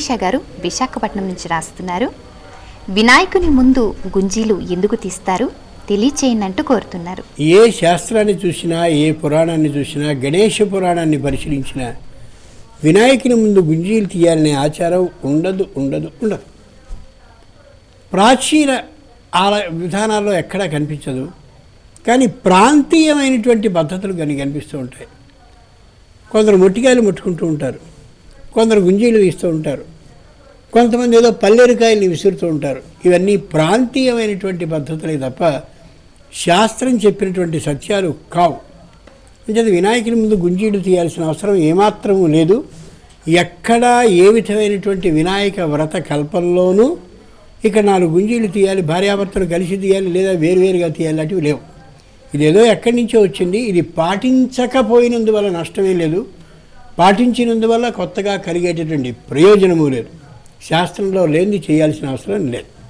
శిరీష గారు విశాఖపట్నం నుంచి రాస్తున్నారు వినాయకుని ముందు గుంజీలు ఎందుకు తీస్తారు తెలియచేయనంటూ కోరుతున్నారు ఏ శాస్త్రాన్ని చూసినా ఏ పురాణాన్ని చూసినా గణేష పురాణాన్ని పరిశీలించినా వినాయకుని ముందు గుంజీలు తీయాలనే ఆచారం ఉండదు ఉండదు ఉండదు ప్రాచీన ఆల విధానాల్లో ఎక్కడా కనిపించదు కానీ ప్రాంతీయమైనటువంటి పద్ధతులు కానీ కనిపిస్తూ ఉంటాయి కొందరు మొట్టికాయలు ముట్టుకుంటూ ఉంటారు కొందరు గుంజీలు తీస్తూ ఉంటారు కొంతమంది ఏదో పల్లెరుకాయల్ని విసురుతూ ఉంటారు ఇవన్నీ ప్రాంతీయమైనటువంటి పద్ధతులే తప్ప శాస్త్రం చెప్పినటువంటి సత్యాలు కావు అంచేది వినాయకుని ముందు గుంజీలు తీయాల్సిన అవసరం ఏమాత్రము లేదు ఎక్కడా ఏ విధమైనటువంటి వినాయక వ్రత కల్పంలోనూ ఇక నాలుగు గుంజీలు తీయాలి భార్యాభర్తలు కలిసి తీయాలి లేదా వేరువేరుగా తీయాలి లాంటివి లేవు ఇదేదో ఎక్కడి నుంచో వచ్చింది ఇది పాటించకపోయినందువల్ల నష్టమే లేదు పాటించినందువల్ల కొత్తగా కలిగేటటువంటి ప్రయోజనము లేదు శాస్త్రంలో లేనిది చేయాల్సిన అవసరం లేదు